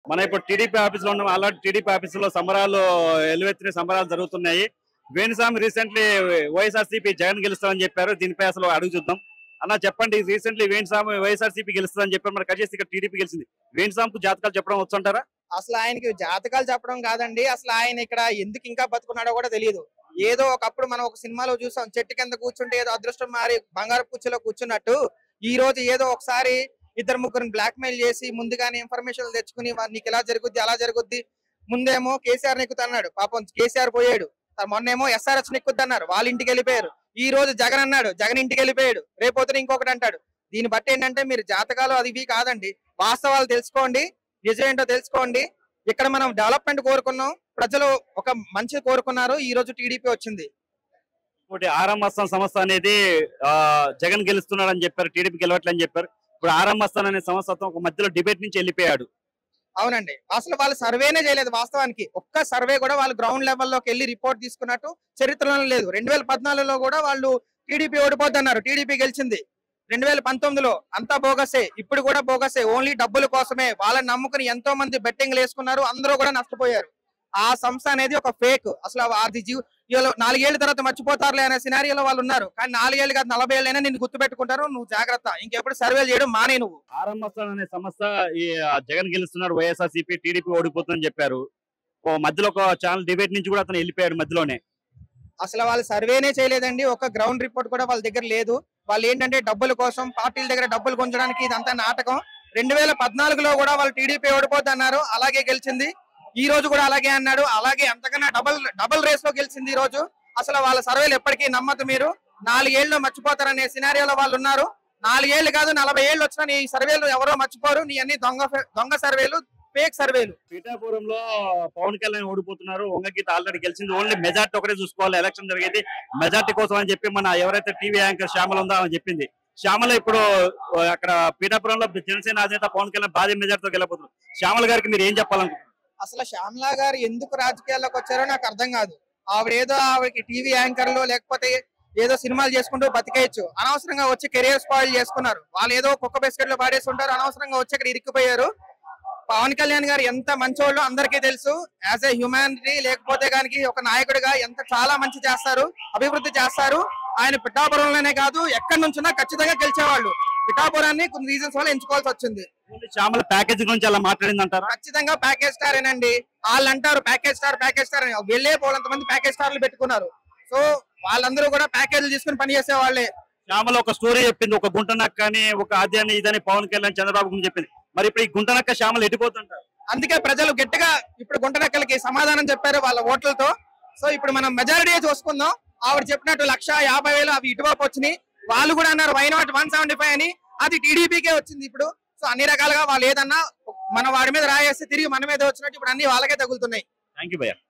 మన ఇప్పుడు TDP office లో ఉన్నాం అలాంటి టీడీపీ ఆఫీస్ లో సంబరాలు ఎలువెత్తిన సంబరాలు జరుగుతున్నాయి వేణుస్వామి రీసెంట్లీ వైఎస్ఆర్సీపీ జగన్ గెలుస్తామని చెప్పారు దీనిపై అసలు అడుగు చూద్దాం అలా చెప్పండి రీసెంట్లీ వేణుస్వామి వైఎస్ఆర్సీపీ గెలుస్తుందని చెప్పారు మరి కచేసి ఇక్కడ టీడీపీ గెలిచింది వేణుస్వామికి జాతకాలు చెప్పడం వచ్చంటారా అసలు ఆయనకి జాతకాలు చెప్పడం కాదండి అసలు ఆయన ఇక్కడ ఎందుకు ఇంకా బతుకున్నాడో కూడా తెలియదు ఏదో ఒకప్పుడు మనం ఒక సినిమాలో చూసాం చెట్టు కింద కూర్చుంటే ఏదో అదృష్టం మారి బంగారు కుర్చీలో కూర్చున్నట్టు ఈ రోజు ఏదో ఒకసారి ఇద్దరు ముగ్గురిని బ్లాక్ మెయిల్ చేసి ముందుగానే ఇన్ఫర్మేషన్ తెచ్చుకుని "వా- నీకు ఇలా జరుగుద్ది అలా జరుగుద్ది ముందేమో కేసీఆర్ నెక్కుతున్నాడు పాపం కేసీఆర్ పోయాడు త- మొన్నేమో ఎస్ఆర్ఎస్ నెక్కుద్ది అన్నారు వాళ్ళ ఇంటికి వెళ్ళిపోయారు ఈ రోజు జగన్ అన్నాడు జగన్ ఇంటికి వెళ్ళిపోయాడు రేపొద్దున ఇంకొకటి అంటాడు దీన్ని బట్టి ఏంటంటే మీరు జాతకాలు అది ఇవి కాదండి వాస్తవాలు తెలుసుకోండి నిజం ఏంటో తెలుసుకోండి ఇక్కడ మనం డెవలప్మెంట్ కోరుకున్నాం ప్రజలు ఒక మంచి కోరుకున్నారు ఈ రోజు టీడీపీ వచ్చింది ఇంకోటి ఆరం అస్సాం సంస్థ అనేది ఆ, జగన్ గెలుస్తున్నాడు అని చెప్పారు టీడీపీ గెలవట్లేదని చెప్పారు ఇప్పుడు ఆరం అస్సాన్ అనే సంస్థ ఒక మధ్యలో డిబేట్ నుంచి వెళ్ళిపోయాడు అవునండి అసలు వాళ్ళు సర్వేనే చేయలేదు వాస్తవానికి ఒక్క సర్వే కూడా వాళ్ళు గ్రౌండ్ లెవెల్లోకి వెళ్ళి రిపోర్ట్ తీసుకున్నట్టు చరిత్రలో లేదు రెండు వేల పద్నాలుగులో కూడా వాళ్ళు టీడీపీ ఓడిపోద్ది అన్నారు టీడీపీ గెలిచింది రెండు వేల పంతొమ్మిదిలో అంతా బోగసే ఇప్పుడు కూడా బోగసే ఓన్లీ డబ్బుల కోసమే వాళ్ళని నమ్ముకుని ఎంతో మంది బెట్టింగ్లు వేసుకున్నారు అందరూ కూడా నష్టపోయారు ఆ సంస్థ అనేది ఒక ఫేక్ అసలు అది జీవ వీళ్ళు నాలుగేళ్ల తర్వాత మర్చిపోతారులే అనే సినారియోలో వాళ్ళు ఉన్నారు కానీ నాలుగేళ్ళు కాదు నలభై ఏళ్ళైనా నిన్ను గుర్తు పెట్టుకుంటారు నువ్వు జాగ్రత్త ఇంకెప్పుడు సర్వేలు చేయడం మానే నువ్వు ఆరం అస్సాన్ అనే సంస్థ ఈ ఆ, జగన్ గెలుస్తున్నాడు వైఎస్ఆర్సీపీ టీడీపీ ఓడిపోతుందని చెప్పారు ఓ మధ్యలో ఒక ఛానల్ డిబేట్ నుంచి కూడా అతను వెళ్ళిపోయాడు మధ్యలోనే అసలు వాళ్ళు సర్వేనే చేయలేదండి ఒక గ్రౌండ్ రిపోర్ట్ కూడా వాళ్ళ దగ్గర లేదు వాళ్ళు ఏంటంటే డబ్బుల కోసం పార్టీల దగ్గర డబ్బులు గుంజడానికి ఇదంతా నాటకం రెండు వేల పద్నాలుగులో కూడా వాళ్ళు టీడీపీ ఓడిపోద్ది అన్నారు అలాగే గెలిచింది ఈ రోజు కూడా అలాగే అన్నాడు అలాగే అంతకన్నా డబల్ డబుల్ రేస్ లో గెలిచింది ఈ రోజు అసలు వాళ్ళ సర్వేలు ఎప్పటికీ నమ్మదు మీరు నాలుగేళ్లు మర్చిపోతారనే సినారియోలో వాళ్ళు ఉన్నారు నాలుగేళ్లు కాదు నలభై ఏళ్ళు వచ్చినా నీ సర్వేలు ఎవరో మర్చిపోరు నీ అన్ని దొంగ దొంగ సర్వేలు ఫేక్ సర్వేలు పీఠాపురంలో పవన్ కళ్యాణ్ ఓడిపోతున్నారు వంగగీత ఆల్రెడీ గెలిచింది ఓన్లీ మెజార్టీ ఒకటే చూసుకోవాలి ఎలక్షన్ జరిగేది మెజార్టీ కోసం అని చెప్పి మన ఎవరైతే టీవీ యాంకర్ శ్యామల ఉందో ఆమె చెప్పింది శ్యామల ఇప్పుడు ఆ, అక్కడ పీఠాపురంలో జనసేన అధినేత పవన్ కళ్యాణ్ భారీ మెజార్టీతో గెలబోతున్నారు శ్యామల గారికి మీరు ఏం చెప్పాలనుకుంటున్నారు అసలు శ్యామ్లా గారు ఎందుకు రాజకీయాల్లోకి వచ్చారో నాకు అర్థం కాదు ఆవిడ ఏదో ఆవిడకి టీవీ యాంకర్లు లేకపోతే ఏదో సినిమాలు చేసుకుంటూ బతికేయచ్చు అనవసరంగా వచ్చి కెరియర్ స్పాయిల్ చేసుకున్నారు వాళ్ళు ఏదో కుక్క బిస్కెట్లు పాడేసి ఉంటారు అనవసరంగా వచ్చి అక్కడ ఇరుక్కుపోయారు పవన్ కళ్యాణ్ గారు ఎంత మంచోళ్ళు అందరికీ తెలుసు యాజ్ ఏ హ్యుమానిటీ లేకపోతే గానికి ఒక నాయకుడిగా ఎంత చాలా మంచి చేస్తారు అభివృద్ధి చేస్తారు ఆయన పిఠాపురంలోనే కాదు ఎక్కడి నుంచినా ఖచ్చితంగా గెలిచేవాళ్ళు పిఠాపురాన్ని కొన్ని రీజన్స్ వల్ల ఎంచుకోవాల్సి వచ్చింది ఓన్లీ శ్యామల ప్యాకేజ్ గురించి అలా మాట్లాడింది అంటారా ఖచ్చితంగా ప్యాకేజ్ స్టార్ ఏనండి వాళ్ళు అంటారు ప్యాకేజ్ స్టార్ ప్యాకేజ్ స్టార్ అని వెళ్ళే పోలంత మంది ప్యాకేజ్ స్టార్లు పెట్టుకున్నారు సో వాళ్ళందరూ కూడా ప్యాకేజీలు తీసుకుని పనిచేసే వాళ్ళే శ్యామల ఒక స్టోరీ చెప్పింది ఒక గుంట నక్క అని ఒక అదని ఇదని పవన్ కళ్యాణ్ చంద్రబాబు గురించి చెప్పింది మరి ఇప్పుడు ఈ గుంట నక్క శ్యామల ఎట్టిపోతుంటారు అందుకే ప్రజలు గట్టిగా ఇప్పుడు గుంటనక్కలకి సమాధానం చెప్పారు వాళ్ళ ఓట్లతో సో ఇప్పుడు మనం మెజారిటీ చూసుకుందాం ఆవిడ చెప్పినట్టు లక్ష యాభై వేలు అవి ఇటువైపు వచ్చినాయి వాళ్ళు కూడా అన్నారు why not one seventy five అని అది టీడీపీకే వచ్చింది ఇప్పుడు సో అన్ని రకాలుగా వాళ్ళు ఏదన్నా మన వాడి మీద రాయేస్తే తిరిగి మన మీద వచ్చినట్టు ఇప్పుడు అన్ని వాళ్ళకే తగులుతున్నాయి థ్యాంక్ యూ భయ్యా